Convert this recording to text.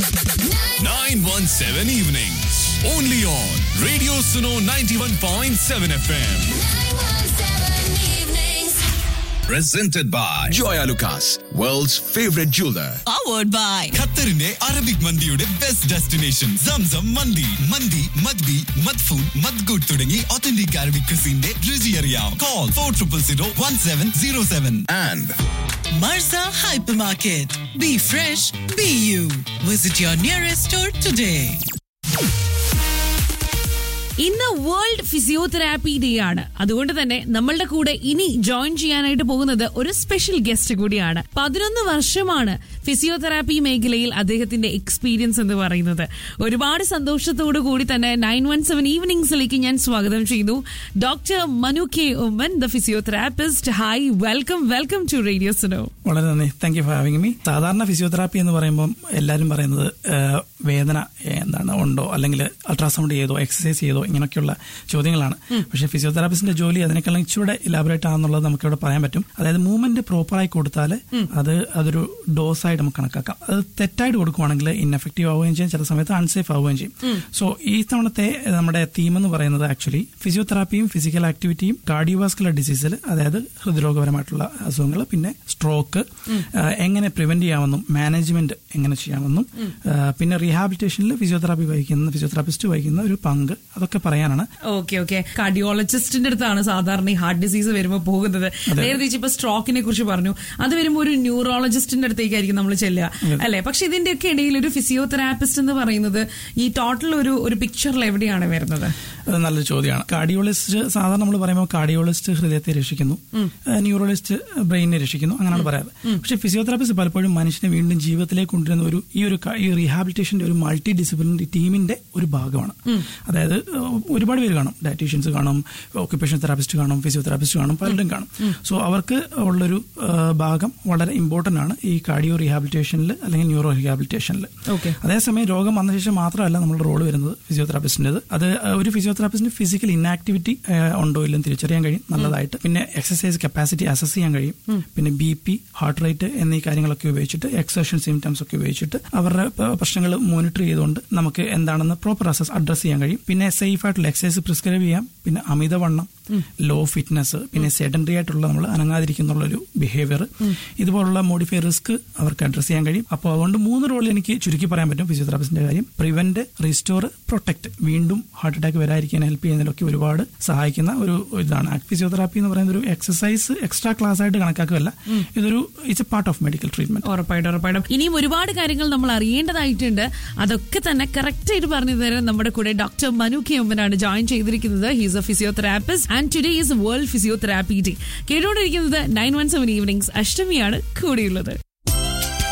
917 evenings. Only on Radio Suno 91.7 FM. Presented by Joya Lucas, world's favorite jeweler. powered by ഖത്തറിന്റെ Arabic മന്തിയുടെ best destination Zamzam മന്തി മന്തി മദ്ബി മദ്ഫൂൻ മദ്ഗുഡ് തുടങ്ങി ഒത്തന്റിക് അറബിക് ക്രിസിന്റെ രുചി അറിയാം call four triple zero one seven zero seven And Marza Hypermarket. Be fresh, be you. Visit your nearest store today. ഇന്ന് വേൾഡ് ഫിസിയോതെറാപ്പി ഡേ ആണ് അതുകൊണ്ട് തന്നെ നമ്മളുടെ കൂടെ ഇനി ജോയിൻ ചെയ്യാനായിട്ട് പോകുന്നത് ഒരു സ്പെഷ്യൽ ഗസ്റ്റ് കൂടിയാണ് പതിനൊന്ന് വർഷമാണ് ഫിസിയോതെറാപ്പി മേഖലയിൽ അദ്ദേഹത്തിന്റെ എക്സ്പീരിയൻസ് എന്ന് പറയുന്നത് ഒരുപാട് സന്തോഷത്തോടു കൂടി തന്നെ നയൻ വൺ സെവൻ ഈവനിങ്സിലേക്ക് ഞാൻ സ്വാഗതം ചെയ്യുന്നു doctor Manu K Oommen the physiotherapist hi welcome welcome to radio Suno വളരെ നന്ദി thank you for having me സാധാരണ ഫിസിയോതെറാപ്പി എന്ന് പറയുമ്പോൾ എല്ലാവരും പറയുന്നത് ആ, വേദന ഏ, എന്താണ് ഉണ്ടോ അല്ലെങ്കിൽ അൾട്രാസൗണ്ട് ചെയ്തോ എക്സസൈസ് ചെയ്തോ ഇങ്ങനെയൊക്കെയുള്ള ചോദ്യങ്ങളാണ് പക്ഷേ ഫിസിയോതെറാപ്പിസ്റ്റിന്റെ ജോലി അതിനേക്കാളും ഇച്ചിരി ഇലാബറേറ്റ് ആണെന്നുള്ളത് നമുക്ക് ഇവിടെ പറയാൻ പറ്റും അതായത് മൂവ്മെന്റ് പ്രോപ്പറായി കൊടുത്താൽ അത് അതൊരു ഡോസ് ആയിട്ട് നമുക്ക് കണക്കാക്കാം അത് തെറ്റായിട്ട് കൊടുക്കുവാണെങ്കിൽ ഇൻഎഫക്റ്റീവ് ആവുകയും ചെയ്യും ചില സമയത്ത് അൺസേഫ് ആവുകയും ചെയ്യും സോ ഈ തവണത്തെ നമ്മുടെ തീം എന്ന് പറയുന്നത് ആക്ച്വലി ഫിസിയോതെറാപ്പിയും ഫിസിക്കൽ ആക്ടിവിറ്റിയും കാർഡിയോവാസ്കുലർ ഡിസീസിൽ അതായത് ഹൃദ്രോഗപരമായിട്ടുള്ള അസുഖങ്ങൾ പിന്നെ സ്ട്രോക്ക് എങ്ങനെ പ്രിവെന്റ് ചെയ്യാമെന്നും മാനേജ്മെന്റ് എങ്ങനെ ചെയ്യാമെന്നും ആ, പിന്നെ റീഹാബിലിറ്റേഷനിൽ ഫിസിയോതെറാപ്പി വഹിക്കുന്ന ഫിസിയോതെറാപ്പിസ്റ്റ് വഹിക്കുന്ന ഒരു പങ്ക് അതൊക്കെ പറയാനാണ് ഓക്കെ ഓക്കെ കാർഡിയോളജിസ്റ്റിന്റെ അടുത്താണ് സാധാരണ ഈ ഹാർട്ട് ഡിസീസ് വരുമ്പോൾ പോകുന്നത് നേരത്തെ ഇപ്പൊ സ്ട്രോക്കിനെ കുറിച്ച് പറഞ്ഞു അത് വരുമ്പോൾ ഒരു ന്യൂറോളജിസ്റ്റിന്റെ അടുത്തേക്കായിരിക്കും നമ്മൾ ചെല്ലുക അല്ലെ പക്ഷെ ഇതിന്റെയൊക്കെ ഇടയിൽ ഒരു ഫിസിയോതെറാപ്പിസ്റ്റ് എന്ന് പറയുന്നത് ഈ ടോട്ടൽ ഒരു ഒരു പിക്ചറിൽ എവിടെയാണ് വരുന്നത് അത് നല്ലൊരു ചോദ്യമാണ് കാർഡിയോളജിസ്റ്റ് സാധാരണ നമ്മൾ പറയുമ്പോൾ കാർഡിയോളജിസ്റ്റ് ഹൃദയത്തെ രക്ഷിക്കുന്നു ന്യൂറോളജിസ്റ്റ് ബ്രെയിനിനെ രക്ഷിക്കുന്നു അങ്ങനെയാണ് പറയാറ് പക്ഷേ ഫിസിയോതെറാപ്പിസ്റ്റ് പലപ്പോഴും മനുഷ്യനെ വീണ്ടും ജീവിതത്തിലേക്ക് കൊണ്ടുവരുന്ന ഒരു ഈ ഒരു ക- ഈ റീഹാബിലിറ്റേഷന്റെ ഒരു മൾട്ടി ഡിസിപ്ലിനറി ടീമിന്റെ ഒരു ഭാഗമാണ് അതായത് ഏഹ്, ഒരുപാട് പേര് കാണും ഡയറ്റീഷ്യൻസ് കാണും ഓക്യുപ്പേഷൻ തെറാപ്പിസ്റ്റ് കാണും ഫിസിയോതെറാപ്പിസ്റ്റ് കാണും പലരും കാണും സോ അവർക്ക് ഉള്ളൊരു ഏഹ്, ഭാഗം വളരെ ഇമ്പോർട്ടന്റ് ആണ് ഈ കാർഡിയോ റീഹാബിലിറ്റേഷനിൽ അല്ലെങ്കിൽ ന്യൂറോ റീഹാബിലിറ്റേഷനിൽ Okay. അതേസമയം രോഗം വന്ന ശേഷം മാത്രമല്ല നമ്മുടെ റോള് വരുന്നത് ഫിസിയോതെറാപ്പിസ്റ്റിൻ്റെത് അത് ഒരു ഫിസിയോതെറാപ്പിസ്റ്റിന് ഫിസിക്കൽ ഇന്നാക്ടിവിറ്റി ഉണ്ടോ ഇല്ലെന്ന് തിരിച്ചറിയാൻ കഴിയും നല്ലതായിട്ട് പിന്നെ എക്സസൈസ് കപ്പാസിറ്റി അസസ് ചെയ്യാൻ കഴിയും പിന്നെ ബി പി ഹാർട്ട് റേറ്റ് എന്നീ കാര്യങ്ങളൊക്കെ ഉപയോഗിച്ചിട്ട് എക്സേഷൻ സിംറ്റംസ് ഒക്കെ ഉപയോഗിച്ചിട്ട് അവരുടെ പ്രശ്നങ്ങൾ മോണിറ്റർ ചെയ്തുകൊണ്ട് നമുക്ക് എന്താണെന്ന് പ്രോപ്പർ അസസ് അഡ്രസ് ചെയ്യാൻ കഴിയും പിന്നെ സേഫ് ആയിട്ടുള്ള എക്സസൈസ് പ്രിസ്ക്രൈബ് ചെയ്യാം പിന്നെ അമിതവണ്ണം ലോ ഫിറ്റ്നസ് പിന്നെ സെഡൻഡറി ആയിട്ടുള്ള നമ്മൾ അനങ്ങാതിരിക്കുന്നുള്ള ഒരു ബിഹേവിയർ ഇതുപോലുള്ള മോഡിഫൈ റിസ്ക് അവർക്ക് അഡ്രസ് ചെയ്യാൻ കഴിയും അപ്പോൾ അതുകൊണ്ട് മൂന്ന് റോൾ എനിക്ക് ചുരുക്കി പറയാൻ പറ്റും ഫിസിയോതെറാപ്പിസ്റ്റിന്റെ കാര്യം പ്രിവെന്റ് റിസ്റ്റോർ പ്രൊട്ടക്ട് വീണ്ടും ഹാർട്ട് അറ്റാക്ക് വരാതിരിക്കാൻ ഹെൽപ്പ് ചെയ്യുന്നതിലൊക്കെ ഒരുപാട് സഹായിക്കുന്ന ഒരു ഇതാണ് ഫിസിയോതെറാപ്പി എന്ന് പറയുന്ന ഒരു എക്സസൈസ് എക്സ്ട്രാ ക്ലാസ് ആയിട്ട് കണക്കാക്കുകയല്ല ഇതൊരു it's a part of medical treatment ഉറപ്പായിട്ടും ഉറപ്പായിട്ടും ഇനിയും ഒരുപാട് കാര്യങ്ങൾ നമ്മൾ അറിയേണ്ടതായിട്ടുണ്ട് അതൊക്കെ തന്നെ കറക്റ്റ് ആയിട്ട് പറഞ്ഞു തരാൻ നമ്മുടെ കൂടെ ഡോക്ടർ മനു കെ ഉമ്മനാണ് ജോയിൻ ചെയ്തിരിക്കുന്നത് he's a physiotherapist and today is world physiotherapy day കേട്ടോണ്ടിരിക്കുന്നത് നയൻ വൺ സെവൻ ഈവനിങ്സ് അഷ്ടമിയാണ് കൂടിയുള്ളത്